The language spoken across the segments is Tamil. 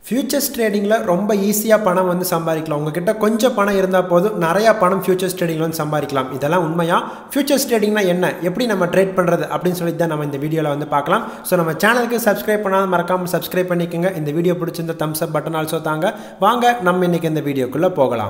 ஃபியூச்சர்ஸ் ட்ரேடிங்கில் ரொம்ப ஈஸியாக பணம் வந்து சம்பாதிக்கலாம் உங்ககிட்ட கொஞ்சம் பணம் இருந்தால் போதும் நிறையா பணம் ஃபியூச்சர்ஸ் ட்ரேடிங்கில் வந்து சம்பாதிக்கலாம் இதெல்லாம் உண்மையாக ஃபியூச்சர்ஸ் ட்ரேடிங்னா என்ன எப்படி நம்ம ட்ரேட் பண்ணுறது அப்படின்னு சொல்லி தான் நம்ம இந்த வீடியோவில் வந்து பார்க்கலாம் ஸோ நம்ம சேனலுக்கு சப்ஸ்கிரைப் பண்ணாமல் மறக்காமல் சப்ஸ்கிரைப் பண்ணிக்கோங்க இந்த வீடியோ பிடிச்சிருந்த தம்ஸ் அப் பட்டன் ஆல்சோ தாங்க வாங்க நம்ம இன்றைக்கி இந்த வீடியோக்குள்ளே போகலாம்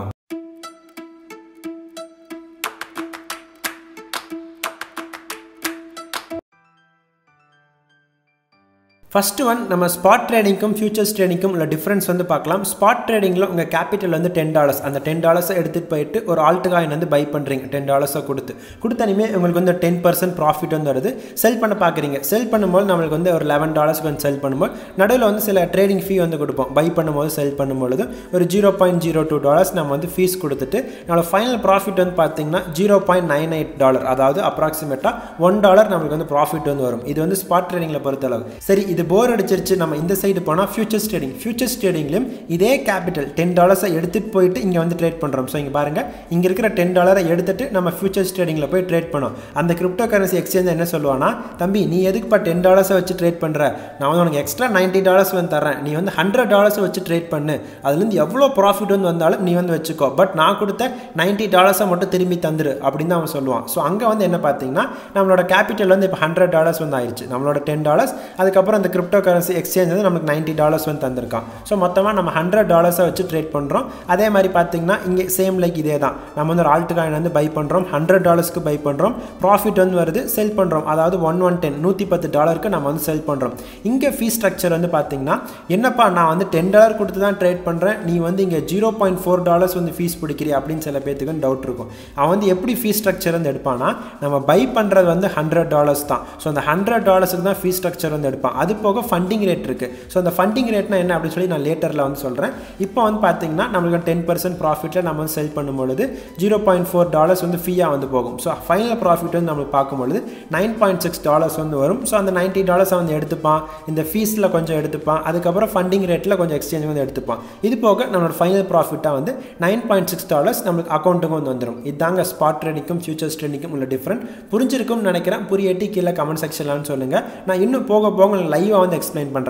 ஃபஸ்ட்டு ஒன் நம்ம ஸ்பாட் ட்ரேடிங்க்கும் ஃபியூச்சர்ஸ் ட்ரேடிங்க்கும் உள்ள டிஃப்ரென்ஸ் வந்து பார்க்கலாம் ஸ்பாட் ட்ரேடிங்கில் உங்கள் கேபிட்டல் வந்து டென் டாலர்ஸ் அந்த டென் டாலர்ஸை எடுத்துகிட்டு போயிட்டு ஒரு ஆல்ட்டு காயின் வந்து பை பண்ணுறீங்க டென் டாலர்ஸை கொடுத்து கொடுத்தனிமே உங்களுக்கு வந்து டென் பர்சன்ட் ப்ராஃபிட் வந்து வருது செல் பண்ண பார்க்குறீங்க செல் பண்ணும்போது நம்மளுக்கு வந்து ஒரு லெவன் டாலர்ஸ்க்கு வந்து செல் பண்ணும்போது நடுவில் வந்து சில ட்ரேடிங் ஃபீ வந்து கொடுப்போம் பை பண்ணும்போது செல் பண்ணும்பொழுது ஒரு zero point zero two dollars நம்ம வந்து ஃபீஸ் கொடுத்துட்டு நம்மளோட ஃபைனல் ப்ராஃபிட் வந்து பார்த்தீங்கன்னா zero point nine eight dollar அதாவது அப்ராக்சிமேட்டாக ஒன் டாலர் நம்மளுக்கு வந்து ப்ராஃபிட் வந்து வரும் இது வந்து ஸ்பாட் ட்ரேடிங்கில் பொறுத்தளவு சரி இது போர் அடிச்சிருச்சு நம்ம இந்த சைடு போனால் ஃபியூச்சர்ஸ் ட்ரேடிங் ஃபியூச்சர்ஸ் ட்ரேடிங்லையும் இதே கேபிட்டல் டென் டாலர்ஸை எடுத்துகிட்டு போயிட்டு இங்கே வந்து ட்ரேட் பண்ணுறோம் ஸோ இங்கே பாருங்கள் இங்கே இருக்கிற டென் டாலரை எடுத்துட்டு நம்ம ஃபியூச்சர்ஸ் ட்ரேடிங்கில் போய் ட்ரேட் பண்ணோம் அந்த கிரிப்டோ கரன்சி எக்ஸ்சேஞ்ச் என்ன சொல்லுவானா தம்பி நீ எதுக்குப்பா டென் டாலர்ஸை வச்சு ட்ரேட் பண்ணுற நான் வந்து உனக்கு எக்ஸ்ட்ரா நைன்ட்டி டாலர்ஸ் வந்து தரேன் நீ வந்து ஹண்ட்ரட் டாலர்ஸை வச்சு ட்ரேட் பண்ணு அதுலேருந்து எவ்வளோ ப்ராஃபிட் வந்து வந்தாலும் நீ வந்து வச்சுக்கோ பட் நான் கொடுத்த நைன்ட்டி டாலர்ஸை மட்டும் திரும்பி தந்துரு அப்படின்னு தான் அவன் சொல்லுவான் ஸோ அங்கே வந்து என்ன பார்த்தீங்கன்னா நம்மளோட கேபிட்டல் வந்து இப்போ ஹண்ட்ரட் டாலர்ஸ் வந்து ஆயிடுச்சு நம்மளோட டென் டாலர்ஸ் அதுக்கப்புறம் அந்த கிரிப்டோ கரன்சி எக்ஸ்சேஞ்ச் வந்து நமக்கு நைன்ட்டி டாலர்ஸ் வந்து தந்திருக்கான் ஸோ மொத்தமாக நம்ம ஹண்ட்ரட் டாலர்ஸை வச்சு ட்ரேட் பண்ணுறோம் அதே மாதிரி பார்த்தீங்கன்னா இங்கே சேம் லைக் இதே தான் நம்ம வந்து ஒரு ஆல்ட் காயின் வந்து பை பண்ணுறோம் ஹண்ட்ரட் டாலர்ஸ்க்கு பை பண்ணுறோம் ப்ராஃபிட் வந்து வருது செல் பண்ணுறோம் அதாவது ஒன் ஒன் டென் நூற்றி பத்து டாலருக்கு நம்ம வந்து செல் பண்ணுறோம் இங்கே ஃபீஸ் ஸ்ட்ரக்சர் வந்து பார்த்தீங்கன்னா என்னப்பா நான் வந்து டென் டாலர் கொடுத்து தான் ட்ரேட் பண்ணுறேன் நீ வந்து இங்கே ஜீரோ பாயிண்ட் ஃபோர் டாலர்ஸ் வந்து ஃபீஸ் பிடிக்கிறீ அப்படின்னு சில பேத்துக்கு டவுட் இருக்கும் அவன் வந்து எப்படி ஃபீஸ் ஸ்ட்ரக்சர் வந்து எடுப்பானா நம்ம பை பண்ணுறது வந்து ஹண்ட்ரட் டாலர்ஸ் தான் ஸோ அந்த ஹண்ட்ரட் டாலர்ஸுக்கு தான் ஃபீஸ் ஸ்ட்ரக்சர் வந்து எடுப்பான் அது போக ஃபண்டிங் ரேட் இருக்குது ஸோ அந்த ஃபண்டிங் ரேட்னா என்ன அப்படின்னு சொல்லி நான் லேட்டரில் வந்து சொல்கிறேன் இப்போ வந்து பார்த்தீங்கன்னா நம்மளுக்கு டென் பர்சன்ட் ப்ராஃபிட்டில் நம்ம வந்து செல் பண்ணும்பொழுது ஜீரோ பாயிண்ட் ஃபோர் டாலர்ஸ் வந்து ஃபீயாக வந்து போகும் ஸோ ஃபைனல் ப்ராஃபிட் வந்து நம்மளுக்கு பார்க்கும்பொழுது நைன் பாயிண்ட் சிக்ஸ் டாலர்ஸ் வந்து வரும் ஸோ அந்த நைன்ட்டி டாலர்ஸை வந்து எடுத்துப்பான் இந்த ஃபீஸில் கொஞ்சம் எடுத்துப்பான் அதுக்கப்புறம் ஃபண்டிங் ரேட்டில் கொஞ்சம் எக்ஸ்சேஞ்ச் வந்து எடுத்துப்பான் இது போக நம்மளோட ஃபைனல் ப்ராஃபிட்டாக வந்து நைன் பாயிண்ட் சிக்ஸ் டாலர்ஸ் நம்மளுக்கு அக்கௌண்ட்டுக்கு வந்து வந்துடும் இதாங்க ஸ்பாட் ட்ரேடிங்க்கும் ஃபியூச்சர்ஸ் ட்ரேடிங்க்கும் உள்ள டிஃப்ரெண்ட் புரிஞ்சிருக்கும்னு நினைக்கிறேன் புரியட்டி கீழே கமெண்ட் செக்ஷன்லான்னு சொல்லுங்கள் நான் இன்னும் போக போக லைவாக வந்து எக்ஸ்பிளைன் பண்ணுறேன்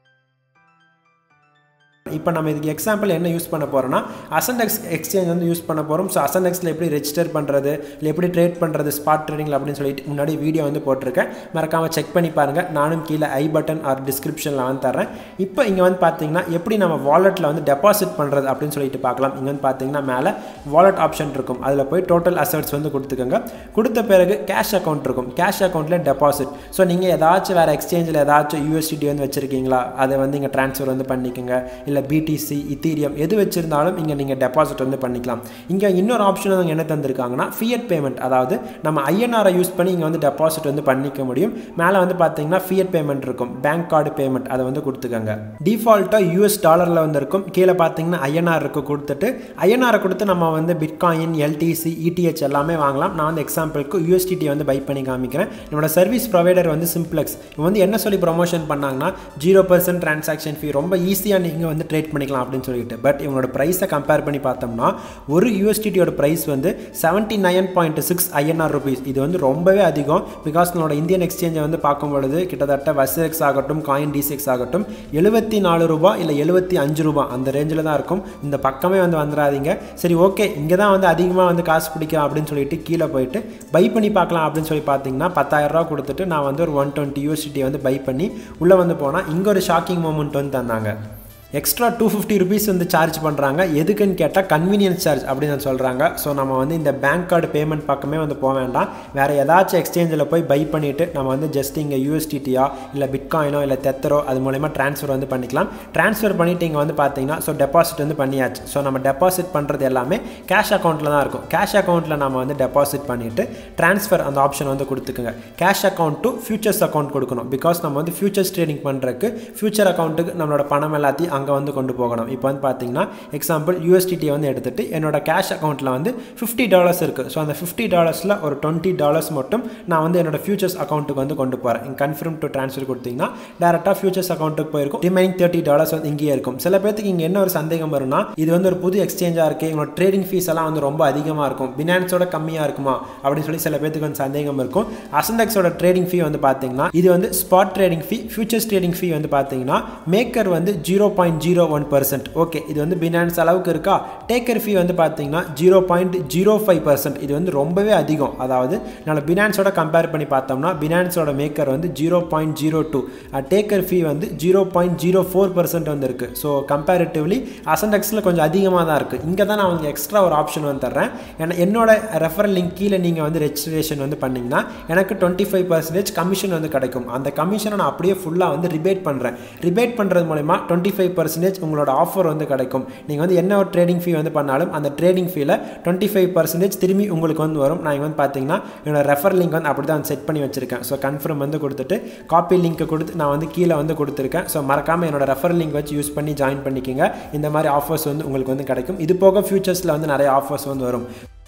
இப்போ நம்ம இதுக்கு எக்ஸாம்பிள் என்ன யூஸ் பண்ண போகிறோம்னா அசன்டெக்ஸ் எக்ஸ்சேஞ்ச் வந்து யூஸ் பண்ண போகிறோம் ஸோ அசன்டெக்ஸில் எப்படி ரெஜிஸ்டர் பண்ணுறது இல்லை எப்படி ட்ரேட் பண்ணுறது ஸ்பாட் ட்ரேடிங்கில் அப்படின்னு சொல்லிட்டு முன்னாடி வீடியோ வந்து போட்டிருக்கேன் மறக்காமல் செக் பண்ணி பாருங்கள் நானும் கீழே ஐ பட்டன் ஆர் டிஸ்கிரிப்ஷனில் வந்து தரேன் இப்போ இங்கே வந்து பார்த்தீங்கன்னா எப்படி நம்ம வாலெட்டில் வந்து டெபாசிட் பண்ணுறது அப்படின்னு சொல்லிட்டு பார்க்கலாம் இங்கே வந்து பார்த்தீங்கன்னா மேலே வாலெட் ஆப்ஷன் இருக்கும் அதில் போய் டோட்டல் அசட்ஸ் வந்து கொடுத்துக்கோங்க கொடுத்த பிறகு கேஷ் அக்கௌண்ட் இருக்கும் கேஷ் அக்கௌண்ட்டில் டெபாசிட் ஸோ நீங்கள் ஏதாச்சும் வேறு எக்ஸ்சேஞ்சில் ஏதாச்சும் யூஎஸ்டிடி வந்து வச்சுருக்கீங்களா அதை வந்து இங்கே ட்ரான்ஸ்ஃபர் வந்து பண்ணிக்கோங்க இல்லை பிடிசி இத்தீரியம் எது வச்சுருந்தாலும் இங்கே நீங்கள் டெபாசிட் வந்து பண்ணிக்கலாம் இங்கே இன்னொரு ஆப்ஷன் அவங்க என்ன தந்திருக்காங்கன்னா ஃபியட் பேமெண்ட் அதாவது நம்ம ஐஎன்ஆரை யூஸ் பண்ணி இங்கே வந்து டெபாசிட் வந்து பண்ணிக்க முடியும் மேலே வந்து பார்த்தீங்கன்னா ஃபியட் பேமெண்ட் இருக்கும் பேங்க் கார்டு பேமெண்ட் அதை வந்து கொடுத்துக்கோங்க டிஃபால்ட்டாக யூஎஸ் டாலரில் வந்து இருக்கும் கீழே பார்த்தீங்கன்னா ஐஎன்ஆர் இருக்கு கொடுத்துட்டு ஐஎன்ஆரை கொடுத்து நம்ம வந்து பிட்காயின் எல்டிசி இடிஹெச் எல்லாமே வாங்கலாம் நான் வந்து எக்ஸாம்பிளுக்கு யூஎஸ்டிடி வந்து பை பண்ணி காமிக்கிறேன் என்னோட சர்வீஸ் ப்ரொவைடர் வந்து சிம்ப்ளெக்ஸ் இவங்க வந்து என்ன சொல்லி ப்ரொமோஷன் பண்ணாங்கன்னா ஜீரோ பர்சன்ட் ட்ரான்சாக்ஷன் ஃபீ ரொம்ப ஈஸியாக நீங்கள் வந்து ட்ரேட் பண்ணிக்கலாம் அப்படின்னு சொல்லிட்டு பட் இவங்களோட ப்ரைஸை கம்பேர் பண்ணி பார்த்தோம்னா ஒரு யூஎஸ்டிடியோட ப்ரைஸ் வந்து seventy nine point six INR rupees இது வந்து ரொம்பவே அதிகம் பிகாஸ் நம்மளோட இந்தியன் எக்ஸ்சேஞ்சை வந்து பார்க்கும் பொழுது கிட்டத்தட்ட வசெக்ஸ் ஆகட்டும் காயின் டிசிஎக்ஸ் ஆகட்டும் எழுபத்தி நாலு ரூபா இல்லை எழுபத்தி அஞ்சு ரூபா அந்த ரேஞ்சில் தான் இருக்கும் இந்த பக்கமே வந்து வந்துடாதீங்க சரி ஓகே இங்கே தான் வந்து அதிகமாக வந்து காசு பிடிக்கலாம் அப்படின்னு சொல்லிட்டு கீழே போயிட்டு பை பண்ணி பார்க்கலாம் அப்படின்னு சொல்லி பார்த்தீங்கன்னா பத்தாயிரரூவா கொடுத்துட்டு நான் வந்து ஒரு ஒன் டுவெண்ட்டி யூஎஸ்டியை வந்து பை பண்ணி உள்ளே வந்து போனால் இங்கே ஒரு ஷாக்கிங் மூமெண்ட் வந்து தந்தாங்க எக்ஸ்ட்ரா டூ ஃபிஃப்டி ருபீஸ் வந்து சார்ஜ் பண்ணுறாங்க எதுக்குன்னு கேட்டால் கன்வீனியன்ஸ் சார்ஜ் அப்படின்னு சொல்கிறாங்க ஸோ நம்ம வந்து இந்த பேங்க் கார்டு பேமெண்ட் பக்கமே வந்து போக வேண்டாம் வேறு ஏதாச்சும் எக்ஸ்சேஞ்சில் போய் பை பண்ணிவிட்டு நம்ம வந்து ஜஸ்ட் இங்கே யூஎஸ்டிடியா இல்லை பிட்காயினோ இல்லை தெத்தரோ அது மூலயமா ட்ரான்ஸ்ஃபர் வந்து பண்ணிக்கலாம் ட்ரான்ஸ்ஃபர் பண்ணிவிட்டு இங்கே வந்து பார்த்தீங்கன்னா ஸோ டெபாசிட் வந்து பண்ணியாச்சு ஸோ நம்ம டெபாசிட் பண்ணுறது எல்லாமே கேஷ் அக்கௌண்ட்டில் தான் இருக்கும் கேஷ் அக்கௌண்ட்டில் நம்ம வந்து டெபாசிட் பண்ணிவிட்டு ட்ரான்ஸ்ஃபர் அந்த ஆப்ஷன் வந்து கொடுத்துக்குங்க cash account to futures account கொடுக்கணும் பிகாஸ் நம்ம வந்து ஃபியூச்சர்ஸ் ட்ரேடிங் பண்ணுறதுக்கு ஃபியூச்சர் அக்கௌண்ட்டுக்கு நம்மளோட பணம் எல்லாத்தையும் அங்கே வந்து கொண்டு போகணும் இப்போ வந்து பார்த்தீங்கன்னா எக்ஸாம்பிள் யூஎஸ்டிடியை வந்து எடுத்துகிட்டு என்னோட கேஷ் அக்கௌண்ட்டில் வந்து ஃபிஃப்டி டாலர்ஸ் இருக்குது ஸோ அந்த ஃபிஃப்டி டாலர்ஸில் ஒரு டுவெண்ட்டி டாலர்ஸ் மட்டும் நான் வந்து என்னோட ஃபியூச்சர்ஸ் அக்கௌண்ட்டுக்கு வந்து கொண்டு போகிறேன் இங்கே கன்ஃபார்ம் டு ட்ரான்ஸ்ஃபர் கொடுத்தீங்கன்னா டேரெக்டாக ஃபியூச்சர்ஸ் அக்கௌண்ட்டுக்கு போயிருக்கும் ரிமைனிங் தேர்ட்டி டாலர்ஸ் வந்து இங்கேயே இருக்கும் சில பேருக்கு இங்கே என்ன ஒரு சந்தேகம் வரும்னா இது வந்து ஒரு புது எக்ஸ்சேஞ்சாக இருக்குது எங்களோட ட்ரேடிங் ஃபீஸ் எல்லாம் வந்து ரொம்ப அதிகமாக இருக்கும் பினான்ஸோட கம்மியாக இருக்குமா அப்படின்னு சொல்லி சில பேருக்கு வந்து சந்தேகம் இருக்கும் அசண்டெக்ஸோட ட்ரேடிங் ஃபீ வந்து பார்த்தீங்கன்னா இது வந்து spot trading fee futures trading fee வந்து பார்த்தீங்கன்னா மேக்கர் வந்து zero point point zero one percent okay இது வந்து பினான்ஸ் அளவுக்கு இருக்கா டேக்கர் ஃபீ வந்து பார்த்தீங்கன்னா zero point zero five percent இது வந்து ரொம்பவே அதிகம் அதாவது நம்ம பினான்ஸோட கம்பேர் பண்ணி பார்த்தோம்னா பினான்ஸோட மேக்கர் வந்து zero point zero two taker fee வந்து zero point zero four percent வந்து இருக்குது ஸோ கம்பேரிட்டிவ்லி அசன்டெக்ஸில் கொஞ்சம் அதிகமாக தான் இருக்குது இங்கே தான் நான் உங்களுக்கு எக்ஸ்ட்ரா ஒரு ஆப்ஷன் வந்து தர்றேன் ஏன்னா என்னோட ரெஃபரல் லிங்க் கீழே நீங்கள் வந்து ரெஜிஸ்ட்ரேஷன் வந்து பண்ணிங்கன்னா எனக்கு டுவெண்ட்டி ஃபைவ் பர்சன்டேஜ் கமிஷன் வந்து கிடைக்கும் அந்த கமிஷனை நான் அப்படியே ஃபுல்லாக வந்து ரிபேட் பண்ணுறேன் ரிபேட் பண்ணுறது மூலமா டுவெண்ட்டி ஃபைவ் பர்சன்டேஜ் உங்களோட ஆஃபர் வந்து கிடைக்கும் நீங்கள் வந்து என்ன ஒரு ட்ரேடிங் ஃபீ வந்து பண்ணாலும் அந்த ட்ரேடிங் ஃபீல டுவெண்ட்டி ஃபைவ் பர்சன்டேஜ் திரும்பி உங்களுக்கு வந்து வரும் நான் இங்க வந்து பார்த்தீங்கன்னா என்னோட ரெஃபர் லிங்க் வந்து அப்படி தான் செட் பண்ணி வச்சிருக்கேன் ஸோ கன்ஃபார்ம் வந்து கொடுத்துட்டு காப்பி லிங்க்கை கொடுத்து நான் வந்து கீழே வந்து கொடுத்துருக்கேன் ஸோ மறக்காமல் என்னோட ரெஃபர் லிங்க் வச்சு யூஸ் பண்ணி ஜாயின் பண்ணிக்கோங்க இந்த மாதிரி ஆஃபர்ஸ் வந்து உங்களுக்கு வந்து கிடைக்கும் இது போக ஃபியூச்சர்ஸில் வந்து நிறைய ஆஃபர்ஸ் வந்து வரும்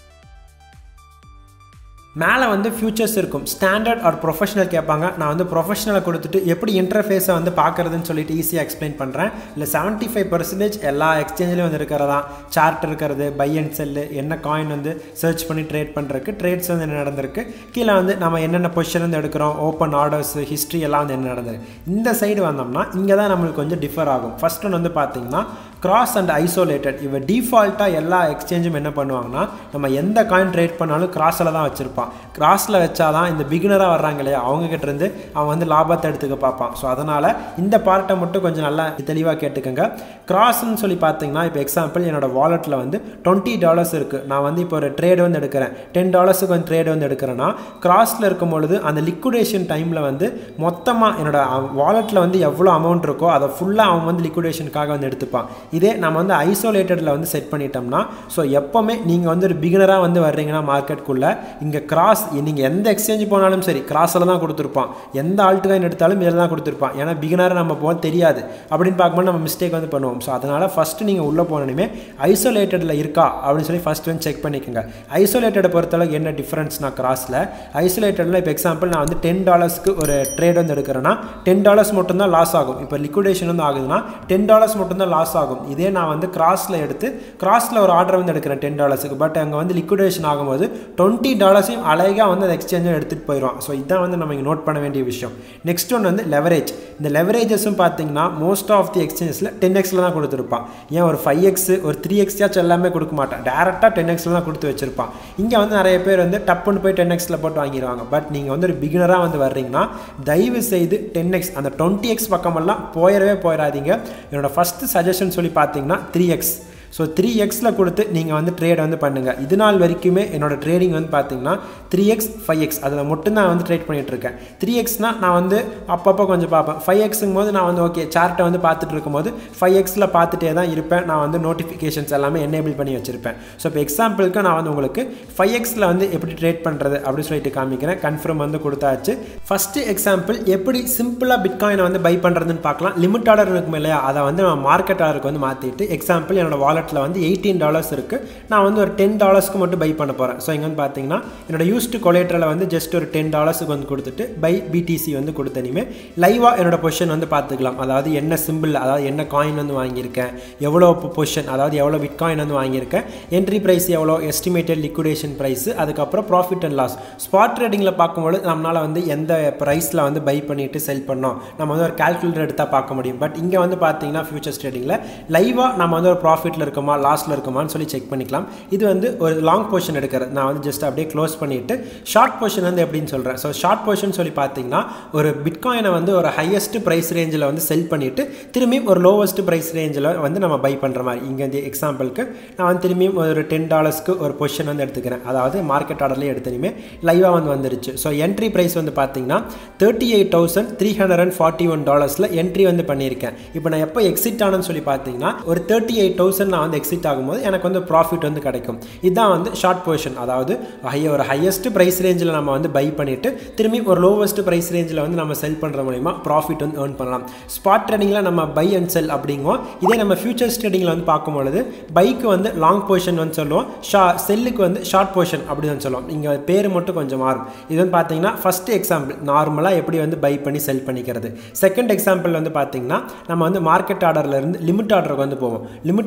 மேலே வந்து ஃபியூச்சர்ஸ் இருக்கும் ஸ்டாண்டர்ட் ஆர் ப்ரொஃபஷனல் கேட்பாங்க நான் வந்து ப்ரொஃபஷனலை கொடுத்துட்டு எப்படி இன்டர்ஃபேஸை வந்து பார்க்குறதுன்னு சொல்லிட்டு ஈஸியாக எக்ஸ்பிளைன் பண்ணுறேன் இல்லை செவன்ட்டி ஃபைவ் பர்சன்டேஜ் எல்லா எக்ஸ்சேஞ்சிலையும் வந்து இருக்கிறதா சார்ட் இருக்கிறது பை அண்ட் செல்லு என்ன காயின் வந்து சர்ச் பண்ணி ட்ரேட் பண்ணுறதுக்கு ட்ரேட்ஸ் வந்து என்ன நடந்திருக்கு கீழே வந்து நம்ம என்னென்ன பொசிஷன் வந்து எடுக்கிறோம் ஓப்பன் ஆர்டர்ஸ் ஹிஸ்ட்ரி எல்லாம் வந்து என்ன நடந்திருக்கு இந்த சைடு வந்தோம்னா இங்கே தான் நம்மளுக்கு கொஞ்சம் டிஃபர் ஆகும் ஃபர்ஸ்ட் ஒன்று வந்து பார்த்தீங்கன்னா கிராஸ் அண்ட் ஐசோலேட்டட் இவ டிஃபால்ட்டாக எல்லா எக்ஸ்சேஞ்சும் என்ன பண்ணுவாங்கன்னா நம்ம எந்த காயின் ட்ரேட் பண்ணாலும் கிராஸில் தான் வச்சுருப்பான் கிராஸில் வச்சாதான் இந்த பிகினராக வர்றாங்க இல்லையா அவங்ககிட்ட இருந்து அவன் வந்து லாபத்தை எடுத்துக்க பார்ப்பான் ஸோ அதனால் இந்த பார்ட்டை மட்டும் கொஞ்சம் நல்லா தெளிவாக கேட்டுக்கோங்க கிராஸ்ன்னு சொல்லி பார்த்தீங்கன்னா இப்போ எக்ஸாம்பிள் என்னோட வாலெட்டில் வந்து டுவெண்ட்டி டாலர்ஸ் இருக்குது நான் வந்து இப்போ ஒரு ட்ரேடு வந்து எடுக்கிறேன் டென் டாலர்ஸுக்கு வந்து ட்ரேடு வந்து எடுக்கிறேன்னா கிராஸில் இருக்கும் பொழுது அந்த லிக்விடேஷன் டைமில் வந்து மொத்தமாக என்னோட வாலெட்டில் வந்து எவ்வளோ அமௌண்ட் இருக்கோ அதை ஃபுல்லாக அவன் வந்து லிக்விடேஷனுக்காக வந்து எடுத்துப்பான் இதே நம்ம வந்து ஐசோலேட்டடில் வந்து செட் பண்ணிட்டோம்னா ஸோ எப்போவுமே நீங்கள் வந்து ஒரு பிகினராக வந்து வர்றீங்கன்னா மார்க்கெட்டுக்குள்ளே இங்கே கிராஸ் நீங்கள் எந்த எக்ஸ்சேஞ்ச் போனாலும் சரி கிராஸில் தான் கொடுத்துருப்பான் எந்த ஆல்ட்டு காயின் எடுத்தாலும் இதில் தான் கொடுத்துருப்பான் ஏன்னா பிகினராக நம்ம போக தெரியாது அப்படின்னு பார்க்கும்போது நம்ம மிஸ்டேக் வந்து பண்ணுவோம் ஸோ அதனால் ஃபஸ்ட்டு நீங்கள் உள்ளே போனோமே ஐசோலேட்டடில் இருக்கா அப்படின்னு சொல்லி ஃபஸ்ட் வந்து செக் பண்ணிக்கோங்க ஐசோலேட்டடை பொறுத்தளவுக்கு என்ன டிஃப்ரென்ஸ்னா கிராஸில் ஐசோலேட்டடில் இப்போ எக்ஸாம்பிள் நான் வந்து டென் டாலர்ஸ்க்கு ஒரு ட்ரேட் வந்து எடுக்கிறேன்னா டென் டாலர்ஸ் மட்டும்தான் லாஸ் ஆகும் இப்போ லிக்விடேஷன் வந்து ஆகுதுன்னா டென் டாலர்ஸ் மட்டும்தான் லாஸ் ஆகும் இதே நான் வந்து கிராஸில் எடுத்து கிராஸில் ஒரு ஆர்டர் வந்து எடுக்கிறேன் டென் டாலர்ஸுக்கு பட் அங்கே வந்து லிக்விடேஷன் ஆகும்போது டுவெண்ட்டி டாலர்ஸையும் அழகாக வந்து அந்த எக்ஸ்சேஞ்சை எடுத்துகிட்டு போயிடும் ஸோ இதான் வந்து நம்ம இங்கே நோட் பண்ண வேண்டிய விஷயம் நெக்ஸ்ட் ஒன்று வந்து லெவரேஜ் இந்த லெவரேஜஸும் பார்த்தீங்கன்னா மோஸ்ட் ஆஃப் தி எக்ஸ்சேஞ்சஸில் டென் எக்ஸில் தான் கொடுத்துருப்பான் ஏன் ஒரு ஃபைவ் எக்ஸ் ஒரு த்ரீ எக்ஸ்யாச்சும் எல்லாமே கொடுக்க மாட்டான் டேரெக்டாக டென் எக்ஸில் தான் கொடுத்து வச்சிருப்பான் இங்கே வந்து நிறைய பேர் வந்து டப்புன்னு போய் டென் எக்ஸில் போட்டு வாங்கிடுவாங்க பட் நீங்கள் வந்து ஒரு பிகினராக வந்து வர்றீங்கன்னா தயவு செய்து டென் எக்ஸ் அந்த டுவெண்ட்டி எக்ஸ் பக்கமெல்லாம் போயிடவே போயிடாதீங்க என்னோட ஃபஸ்ட்டு சஜஷன் சொல்லி பார்த்தீங்கன்னா த்ரீ எக்ஸ் ஸோ த்ரீ எக்ஸில் கொடுத்து நீங்கள் வந்து ட்ரேட் வந்து பண்ணுங்கள் இது நாள் வரைக்குமே என்னோட ட்ரேடிங் வந்து பார்த்தீங்கன்னா த்ரீ எக்ஸ் ஃபைவ் எக்ஸ் அதில் மட்டும் நான் வந்து ட்ரேட் பண்ணிகிட்டு இருக்கேன் த்ரீ எக்ஸ்னால் நான் வந்து அப்பப்போ கொஞ்சம் பார்ப்பேன் ஃபைவ் எக்ஸுங்கும் போது நான் வந்து ஓகே சார்ட்டை வந்து பார்த்துட்டு இருக்கும்போது ஃபைவ் எக்ஸில் பார்த்துட்டே தான் இருப்பேன் நான் வந்து நோட்டிஃபிகேஷன்ஸ் எல்லாமே எனேபிள் பண்ணி வச்சுருப்பேன் ஸோ இப்போ எக்ஸாம்பிளுக்கு நான் வந்து உங்களுக்கு ஃபைவ் எக்ஸில் வந்து எப்படி ட்ரேட் பண்ணுறது அப்படின்னு சொல்லிட்டு காமிக்கிறேன் கன்ஃபார்ம் வந்து கொடுத்தாச்சு ஃபஸ்ட்டு எக்ஸாம்பிள் எப்படி சிம்பிளாக பிட்காயினை வந்து பை பண்ணுறதுன்னு பார்க்கலாம் லிமிட் ஆர்டர் இருக்கும் இல்லையா அதை வந்து நம்ம மார்க்கெட் ஆர்டருக்கு வந்து மாற்றிட்டு எக்ஸாம்பிள் என்னோட வாலெட் வாலெட்டில் வந்து எயிட்டீன் டாலர்ஸ் இருக்குது நான் வந்து ஒரு டென் டாலர்ஸ்க்கு மட்டும் பை பண்ண போகிறேன் ஸோ இங்கே வந்து பார்த்தீங்கன்னா என்னோட யூஸ்டு கொலேட்டரில் வந்து ஜஸ்ட் ஒரு டென் டாலர்ஸுக்கு வந்து கொடுத்துட்டு பை பிடிசி வந்து கொடுத்தனிமே லைவாக என்னோட பொசிஷன் வந்து பார்த்துக்கலாம் அதாவது என்ன சிம்பிள் அதாவது என்ன காயின் வந்து வாங்கியிருக்கேன் எவ்வளோ பொசிஷன் அதாவது எவ்வளோ பிட் காயின் வந்து வாங்கியிருக்கேன் என்ட்ரி ப்ரைஸ் எவ்வளோ எஸ்டிமேட்டட் லிக்விடேஷன் ப்ரைஸ் அதுக்கப்புறம் ப்ராஃபிட் அண்ட் லாஸ் ஸ்பாட் ட்ரேடிங்கில் பார்க்கும்போது நம்மளால் வந்து எந்த ப்ரைஸில் வந்து பை பண்ணிவிட்டு செல் பண்ணோம் நம்ம வந்து ஒரு கால்குலேட்டர் எடுத்தால் பார்க்க முடியும் பட் இங்கே வந்து பார்த்தீங்கன்னா ஃபியூச்சர்ஸ் ட்ரேடிங்கில் லைவாக நம்ம வந்து ஒரு ப்ராஃபிட்டில் இருக்கோமா லாஸ்ட்டில் இருக்குமான்னு சொல்லி செக் பண்ணிக்கலாம் இது வந்து ஒரு லாங் பொசிஷன் எடுக்கிறது நான் வந்து ஜஸ்ட் அப்படியே க்ளோஸ் பண்ணிவிட்டு ஷார்ட் பொசிஷன் வந்து எப்படின்னு சொல்கிறேன் ஸோ ஷார்ட் பொசிஷன் சொல்லி பார்த்தீங்கன்னா ஒரு பிட்காயினை வந்து ஒரு ஹையஸ்ட் ப்ரைஸ் ரேஞ்சில் வந்து செல் பண்ணிவிட்டு திரும்பியும் ஒரு லோவஸ்ட் ப்ரைஸ் ரேஞ்சில் வந்து நம்ம பை பண்ணுற மாதிரி இங்கே வந்து எக்ஸாம்பிளுக்கு நான் வந்து திரும்பியும் ஒரு டென் டாலர்ஸ்க்கு ஒரு பொசிஷன் வந்து எடுத்துக்கிறேன் அதாவது மார்க்கெட் ஆர்டர்லேயே எடுத்துனுமே லைவாக வந்து வந்துருச்சு ஸோ என்ட்ரி ப்ரைஸ் வந்து பார்த்தீங்கன்னா thirty eight thousand three hundred and forty one டாலர்ஸில் என்ட்ரி வந்து பண்ணியிருக்கேன் இப்போ நான் எப்போ எக்ஸிட் ஆனேன்னு சொல்லி பார்த்தீங்கன்னா ஒரு தேர்ட்டி எயிட் தௌசண்ட் நான் வந்து எக்ஸிட் ஆகும்போது எனக்கு வந்து ப்ராஃபிட் வந்து கிடைக்கும் இதுதான் வந்து ஷார்ட் பொசிஷன் அதாவது ஹை ஒரு ஹையஸ்ட் ப்ரைஸ் ரேஞ்சில் நம்ம வந்து பை பண்ணிவிட்டு திரும்பி ஒரு லோவஸ்ட் ப்ரைஸ் ரேஞ்சில் வந்து நம்ம செல் பண்ணுற மூலிமா ப்ராஃபிட் வந்து ஏர்ன் பண்ணலாம் ஸ்பாட் ட்ரேடிங்கில் நம்ம பை அண்ட் செல் அப்படிங்குவோம் இதே நம்ம ஃபியூச்சர்ஸ் ட்ரேடிங்கில் வந்து பார்க்கும்பொழுது பைக்கு வந்து லாங் பொசிஷன் வந்து சொல்லுவோம் ஷா செல்லுக்கு வந்து ஷார்ட் பொசிஷன் அப்படி வந்து சொல்லுவோம் இங்கே பேர் மட்டும் கொஞ்சம் மாறும் இது வந்து பார்த்தீங்கன்னா ஃபஸ்ட்டு எக்ஸாம்பிள் நார்மலாக எப்படி வந்து பை பண்ணி செல் பண்ணிக்கிறது செகண்ட் எக்ஸாம்பிள் வந்து பார்த்தீங்கன்னா நம்ம வந்து மார்க்கெட் ஆர்டரில் இருந்து லிமிட் ஆர்டருக்கு வந்து போவோம் லிமிட் ஆர்டரில்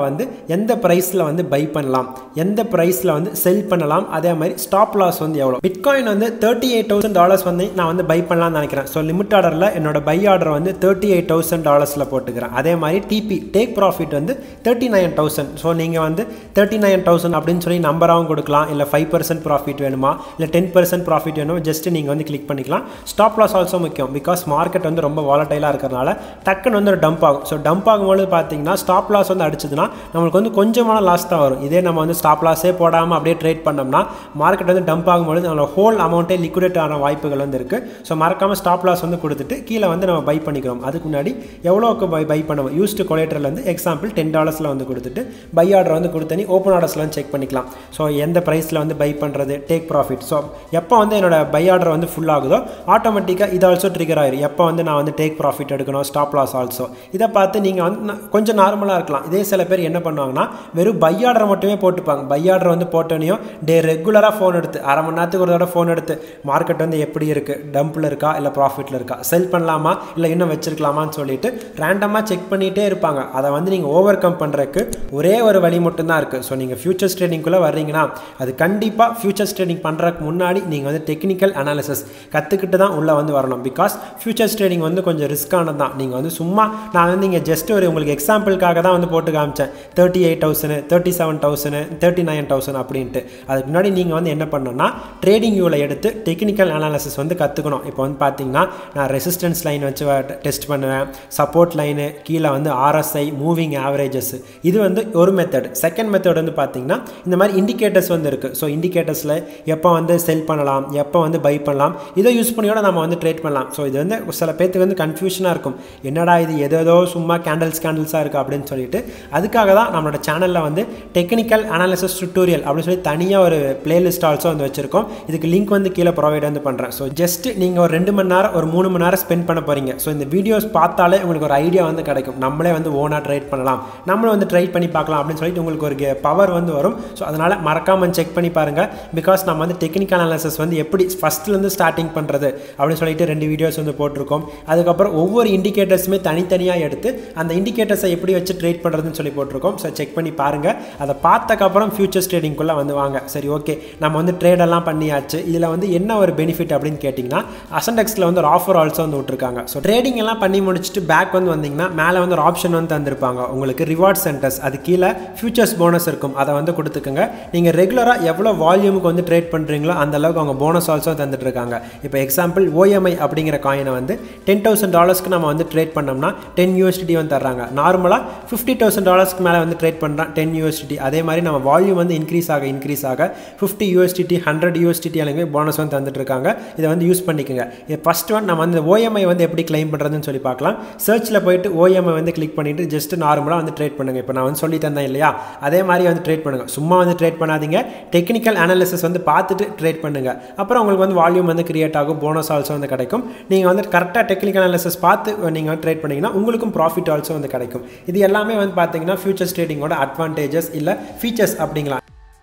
வந்து எந்த ப்ரைஸில் வந்து பை பண்ணலாம் எந்த ப்ரைஸில் வந்து செல் பண்ணலாம் அதே மாதிரி ஸ்டாப் லாஸ் வந்து எவ்வளோ பிட்காயின் வந்து தேர்ட்டி எயிட் தௌசண்ட் டாலர்ஸ் வந்து நான் வந்து பை பண்ணலாம்னு நினைக்கிறேன் ஸோ லிமிட் ஆர்டரில் என்னோட பை ஆர்டர் வந்து தேர்ட்டி எயிட் தௌசண்ட் டாலர்ஸில் போட்டுக்கிறேன் அதே மாதிரி டிபி டேக் ப்ராஃபிட் வந்து தேர்ட்டி நைன் தௌசண்ட் ஸோ நீங்கள் வந்து தேர்ட்டி நைன் தௌசண்ட் அப்படின்னு சொல்லி நம்பராகவும் கொடுக்கலாம் இல்லை ஃபைவ் பர்சன்ட் ப்ராஃபிட் வேணுமா இல்லை டென் பர்சன்ட் ப்ராஃபிட் வேணுமா ஜஸ்ட் நீங்கள் வந்து கிளிக் பண்ணிக்கலாம் ஸ்டாப் லாஸ் ஆல்சோ முக்கியம் பிகாஸ் மார்க்கெட் வந்து ரொம்ப வாலட்டைலாக இருக்கிறனால டக்குன்னு வந்து ஒரு டம்ப் ஆகும் ஸோ டம்ப் ஆகும்போது பார்த்தீங்கன்னா ஸ்டாப் லாஸ் வந்து அடிச்சதுன்னா நம்மளுக்கு வந்து கொஞ்சமான லாஸ் தான் வரும் இதே நம்ம வந்து ஸ்டாப் லாஸே போடாமல் அப்படியே ட்ரேட் பண்ணோம்னா மார்க்கெட் வந்து டம்ப் ஆகும்போது நம்மளோட ஹோல் அமௌண்ட்டே லிக்விடேட் ஆன வாய்ப்புகள் வந்து இருக்குது ஸோ மறக்காமல் ஸ்டாப் லாஸ் வந்து கொடுத்துட்டு கீழே வந்து நம்ம பை பண்ணிக்கிறோம் அதுக்கு முன்னாடி எவ்வளோக்கு பை பை பண்ணுவோம் யூஸ்டு கொலேட்டர்லேருந்து எக்ஸாம்பிள் டென் டாலர்ஸில் வந்து கொடுத்துட்டு பை ஆர்டர் வந்து கொடுத்தனி ஓப்பன் ஆர்டர்ஸில் வந்து செக் பண்ணிக்கலாம் ஸோ எந்த ப்ரைஸில் வந்து பை பண்ணுறது டேக் ப்ராஃபிட் ஸோ எப்போ வந்து என்னோட பை ஆர்டர் வந்து ஃபுல் ஆகுதோ ஆட்டோமேட்டிக்காக இது ஆல்சோ ட்ரிகர் ஆயிரும் எப்போ வந்து நான் வந்து டேக் ப்ராஃபிட் எடுக்கணும் ஸ்டாப் லாஸ் ஆல்சோ இதை பார்த்து நீங்கள் வந்து ந- கொஞ்சம் நார்மலாக இருக்கலாம் இதே சில பேர் என்ன பண்ணுவாங்கன்னா வெறும் பை ஆர்டர் மட்டுமே போட்டுப்பாங்க பை ஆர்டர் வந்து போட்டோனையும் டே ரெகுலராக ஃபோன் எடுத்து அரை மணி நேரத்துக்கு ஒரு தடவை ஃபோன் எடுத்து மார்க்கெட் வந்து எப்படி இருக்குது டம்பில் இருக்கா இல்லை ப்ராஃபிட்டில் இருக்கா செல் பண்ணலாமா இல்லை இன்னும் வச்சிருக்கலாமான்னு சொல்லிட்டு ரேண்டமாக செக் பண்ணிகிட்டே இருப்பாங்க அதை வந்து நீங்கள் ஓவர் கம் பண்ணுறதுக்கு ஒரே ஒரு வழி மட்டும்தான் இருக்குது ஸோ நீங்கள் ஃபியூச்சர்ஸ் ட்ரேடிங்குள்ளே வர்றீங்கன்னா அது கண்டிப்பாக ஃபியூச்சர்ஸ் ட்ரேடிங் பண்ணுறதுக்கு முன்னாடி நீங்கள் வந்து டெக்னிக்கல் அனாலிசிஸ் கற்றுக்கிட்டு தான் உள்ளே வந்து வரணும் பிகாஸ் ஃபியூச்சர்ஸ் ட்ரேடிங் வந்து கொஞ்சம் ரிஸ்க்கானது தான் நீங்கள் வந்து சும்மா நான் வந்து இங்கே ஜஸ்ட் ஒரு உங்களுக்கு எக்ஸாம்பிளுக்காக தான் வந்து போட்டு காமிச்சேன் thirty eight thousand thirty seven thousand thirty nine thousand அப்படின்ட்டு அதுக்கு முன்னாடி நீங்கள் வந்து என்ன பண்ணணும்னா ட்ரேடிங் வியூவில் எடுத்து டெக்னிக்கல் அனாலிசிஸ் வந்து கற்றுக்கணும் இப்போ வந்து பார்த்தீங்கன்னா நான் ரெசிஸ்டன்ஸ் லைன் வச்சு டெஸ்ட் பண்ணுவேன் சப்போர்ட் லைனு கீழே வந்து ஆர்எஸ்ஐ மூவிங் ஆவரேஜஸ் இது வந்து ஒரு மெத்தட் செகண்ட் மெத்தட் வந்து பார்த்தீங்கன்னா இந்த மாதிரி இண்டிகேட்டர்ஸ் வந்து இருக்குது ஸோ இண்டிகேட்டர்ஸில் எப்போ வந்து செல் பண்ணலாம் எப்போ வந்து பை பண்ணலாம் இதை யூஸ் பண்ணியோட நம்ம வந்து ட்ரேட் பண்ணலாம் ஸோ இது வந்து சில பேர்த்துக்கு வந்து கன்ஃபியூஷனாக இருக்கும் என்னடா இது ஏதேதோ சும்மா கேண்டல்ஸ் கேண்டல்ஸாக இருக்குது அப்படின்னு சொல்லிட்டு அதுக்காக தான் நம்மளோட சேனலில் வந்து டெக்னிக்கல் அனாலிசிஸ் டுட்டோரியல் அப்படின்னு சொல்லி தனியாக ஒரு பிளேலிஸ்ட் ஆல்சோ வந்து வச்சிருக்கோம் இதுக்கு லிங்க் வந்து கீழே ப்ரொவைட் வந்து பண்ணுறேன் ஸோ ஜஸ்ட் நீங்கள் ஒரு ரெண்டு மணி நேரம் ஒரு மூணு மணி நேரம் ஸ்பெண்ட் பண்ண போகிறீங்க ஸோ இந்த வீடியோஸ் பார்த்தாலே உங்களுக்கு ஒரு ஐடியா வந்து கிடைக்கும் நம்மளே வந்து ஓனாக ட்ரேட் பண்ணலாம் நம்மளும் வந்து ட்ரை பண்ணி பார்க்கலாம் அப்படின்னு சொல்லிட்டு உங்களுக்கு ஒரு பவர் வந்து வரும் ஸோ அதனால் மறக்காமல் செக் பண்ணி பாருங்கள் பிகாஸ் நம்ம வந்து டெக்னிக்கல் அனாலிசிஸ் வந்து எப்படி ஃபஸ்ட்லேருந்து ஸ்டார்டிங் பண்ணுறது அப்படின்னு சொல்லிட்டு ரெண்டு வீடியோஸ் வந்து போட்டிருக்கோம் அதுக்கப்புறம் ஒவ்வொரு இண்டிகேட்டர்ஸுமே தனித்தனியாக எடுத்து அந்த இண்டிகேட்டர்ஸை எப்படி வச்சு ட்ரேட் பண்ணுறதுன்னு சொல்லி போட்டிருக்கோம் ஸோ செக் பண்ணி பாருங்கள் அதை பார்த்தக்கப்புறம் ஃபியூச்சர்ஸ் ட்ரேடிங்குள்ளே வந்து வாங்க சரி ஓகே நம்ம வந்து ட்ரேடெல்லாம் பண்ணியாச்சு இதில் வந்து என்ன ஒரு பெனிஃபிட் அப்படின்னு கேட்டிங்கன்னா அசன்டெக்ஸில் வந்து ஒரு ஆஃபர் ஆல்சோ வந்து விட்ருக்காங்க ஸோ ட்ரேடிங் எல்லாம் பண்ணி முடிச்சுட்டு பேக் வந்து வந்தீங்கன்னா மேலே வந்து ஒரு ஆப்ஷன் வந்து தந்திருப்பாங்க உங்களுக்கு ரிவார்ட் சென்டர்ஸ் அது கீழே ஃபியூச்சர்ஸ் போனஸ் இருக்கும் அதை வந்து கொடுத்துக்கோங்க நீங்கள் ரெகுலராக எவ்வளோ வால்யூமுக்கு வந்து ட்ரேட் பண்ணுறீங்களோ அந்த அளவுக்கு அவங்க போனஸ் ஆல்சோ தந்துட்டு இருக்காங்க இப்போ எக்ஸாம்பிள் ஓஎம்ஐ அப்படிங்கிற காயினை வந்து டென் தௌசண்ட் டாலர்ஸ்க்கு நம்ம வந்து ட்ரேட் பண்ணோம்னா டென் யூஎஸ்டி வந்து தர்றாங்க நார்மலாக ஃபிஃப்டி தௌசண்ட் டாலர்ஸ்க்கு மேலே வந்து ட்ரேட் பண்ணுறான் டென் யூஎஸ்டி அதே மாதிரி நம்ம வால்யூம் வந்து இன்க்ரீஸ் ஆக இன்க்ரீஸ் ஆக ஃபிஃப்டி யூஎஸ்டிடி ஹண்ட்ரட் யூஎஸ்டிடி அளவுக்கு போனஸ் வந்து தந்துட்டு இருக்காங்க இதை வந்து யூஸ் பண்ணிக்கோங்க இது ஃபர்ஸ்ட் ஒன் நம்ம வந்து ஓஎம்ஐ வந்து எப்படி கிளைம் பண்ணுறதுன்னு சொல்லி பார்க்கலாம் சர்ச்சில் போயிட்டு ஓஎம்ஐ வந்து கிளிக் பண்ணிட்டு ஜஸ்ட் நார்மலாக வந்து ட்ரேட் பண்ணுங்க இப்போ நான் வந்து சொல்லி தந்தேன் இல்லையா அதே மாதிரி வந்து ட்ரேட் பண்ணுங்க சும்மா வந்து ட்ரேட் பண்ணாதீங்க டெக்னிக்கல் அனாலிசிஸ் வந்து பார்த்துட்டு ட்ரேட் பண்ணுங்க அப்புறம் உங்களுக்கு வந்து வால்யூம் வந்து கிரியேட் ஆகும் போனஸ் ஆல்சோ வந்து கிடைக்கும் நீங்கள் வந்து கரெக்டாக டெக்னிக்கல் அனாலிசிஸ் பார்த்து நீங்கள் வந்து ட்ரேட் பண்ணீங்கன்னா உங்களுக்கும் ப்ராஃபிட் ஆல்சோ வந்து கிடைக்கும் இது எல்லாமே வந்து பார்த்தீங்கன்னா ஃபியூச்சர்ஸ் ட்ரேடிங்கோட அட்வான்டேஜஸ் இல்லை ஃபீச்சர்ஸ் அப்படிங்களா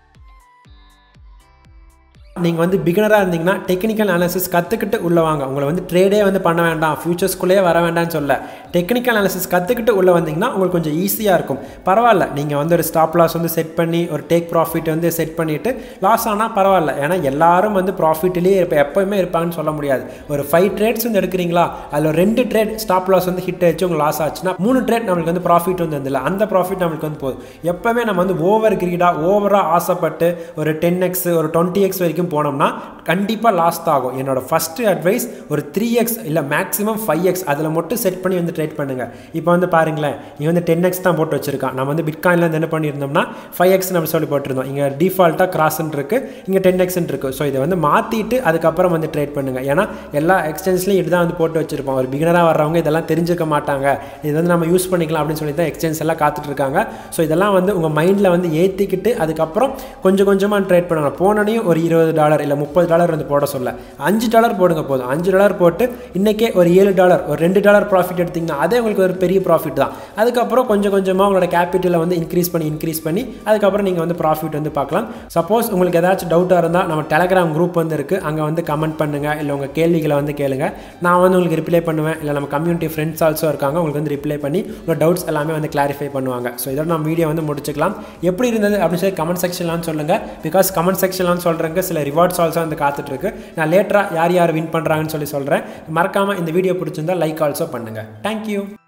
நீங்கள் வந்து பிகினராக இருந்தீங்கன்னா டெக்னிக்கல் அனாலிசிஸ் கற்றுக்கிட்டு உள்ள வாங்க உங்களை வந்து ட்ரேடே வந்து பண்ண வேண்டாம் ஃபியூச்சர்ஸ்குள்ளேயே வர வேண்டாம்னு சொல்ல டெக்னிக்கல் அனாலிசிஸ் கற்றுக்கிட்டு உள்ளே வந்தீங்கன்னா உங்களுக்கு கொஞ்சம் ஈஸியாக இருக்கும் பரவாயில்ல நீங்கள் வந்து ஒரு ஸ்டாப் லாஸ் வந்து செட் பண்ணி ஒரு டேக் ப்ராஃபிட் வந்து செட் பண்ணிவிட்டு லாஸ் ஆனால் பரவாயில்ல ஏன்னா எல்லாரும் வந்து ப்ராஃபிட்லேயே இப்போ எப்போயுமே இருப்பாங்கன்னு சொல்ல முடியாது ஒரு ஃபைவ் ட்ரேட்ஸ் வந்து எடுக்கிறீங்களா அதில் ரெண்டு ட்ரேட் ஸ்டாப் லாஸ் வந்து ஹிட் ஆச்சு உங்களுக்கு லாஸ் ஆச்சுன்னா மூணு ட்ரேட் நம்மளுக்கு வந்து ப்ராஃபிட் வந்து வந்துல அந்த ப்ராஃபிட் நம்மளுக்கு வந்து போதும் எப்போவுமே நம்ம வந்து ஓவர் கிரீடாக ஓவராக ஆசைப்பட்டு ஒரு டென் எக்ஸ் ஒரு டுவெண்ட்டி எக்ஸ் வரைக்கும் போனோம்னா கண்டிப்பாக லாஸ்ட் ஆகும் என்னோட ஃபஸ்ட்டு அட்வைஸ் ஒரு த்ரீ எக்ஸ் இல்லை மேக்ஸிமம் ஃபைவ் எக்ஸ் அதில் மட்டும் செட் பண்ணி வந்து ட்ரேட் பண்ணுங்கள் இப்போ வந்து பாருங்களேன் இங்கே வந்து டென் எக்ஸ் தான் போட்டு வச்சிருக்கான் நம்ம வந்து பிட்காயினில் வந்து என்ன பண்ணியிருந்தோம்னா ஃபைவ் எக்ஸ் நம்ம சொல்லி போட்டிருந்தோம் இங்கே டிஃபால்ட்டாக கிராஸ்ன்னு இருக்குது இங்கே டென் எக்ஸ்ன்னு இருக்குது ஸோ இதை வந்து மாற்றிட்டு அதுக்கப்புறம் வந்து ட்ரேட் பண்ணுங்கள் ஏன்னா எல்லா எக்ஸ்சேஞ்ச்லையும் இதுதான் வந்து போட்டு வச்சிருப்போம் ஒரு பிகினராக வர்றவங்க இதெல்லாம் தெரிஞ்சுக்க மாட்டாங்க இது வந்து நம்ம யூஸ் பண்ணிக்கலாம் அப்படின்னு சொல்லி தான் எக்ஸ்சேஞ்ச் எல்லாம் காத்துட்டு இருக்காங்க ஸோ இதெல்லாம் வந்து உங்கள் மைண்டில் வந்து ஏற்றிக்கிட்டு அதுக்கப்புறம் கொஞ்சம் கொஞ்சமாக ட்ரேட் பண்ணணும் போனோடனே ஒரு இருபது டாலர் இல்லை முப்பது டாலர் வந்து போட சொல்ல அஞ்சு டாலர் போடுங்க போதும் அஞ்சு டாலர் போட்டு இன்றைக்கே ஒரு ஏழு டாலர் ஒரு ரெண்டு டாலர் ப்ராஃபிட் எடுத்திங்கன்னா அதே உங்களுக்கு ஒரு பெரிய ப்ராஃபிட் தான் அதுக்கப்புறம் கொஞ்சம் கொஞ்சமாக உங்களோட கேபிட்டலை வந்து இன்க்ரீஸ் பண்ணி இன்க்ரீஸ் பண்ணி அதுக்கப்புறம் நீங்கள் வந்து ப்ராஃபிட் வந்து பார்க்கலாம் சப்போஸ் உங்களுக்கு ஏதாச்சும் டவுட்டாக இருந்தால் நம்ம டெலகிராம் குரூப் வந்து இருக்குது அங்கே வந்து கமெண்ட் பண்ணுங்கள் இல்லை உங்கள் கேள்விகளை வந்து கேளுங்க நான் வந்து உங்களுக்கு ரிப்ளை பண்ணுவேன் இல்லை நம்ம கம்யூனிட்டி ஃப்ரெண்ட்ஸ் ஆல்சோ இருக்காங்க உங்களுக்கு வந்து ரிப்ளை பண்ணி உங்கள் டவுட்ஸ் எல்லாமே வந்து கிளாரிஃபை பண்ணுவாங்க ஸோ இதோட நம்ம வீடியோ வந்து முடிச்சுக்கலாம் எப்படி இருந்தது அப்படின்னு சொல்லி கமெண்ட் செக்ஷன்லாம் சொல்லுங்கள் பிகாஸ் கமெண்ட் செக்ஷன்லாம் சொல்கிறேங்க சில ரிவார்ட்ஸ் ஆல்சோ வந்து காத்துட்ருக்கு நான் லேட்டராக யார் யார் வின் பண்ணுறாங்கன்னு சொல்லி சொல்கிறேன் மறக்காமல் இந்த வீடியோ பிடிச்சிருந்தா லைக் ஆல்சோ பண்ணுங்கள் தேங்க்யூ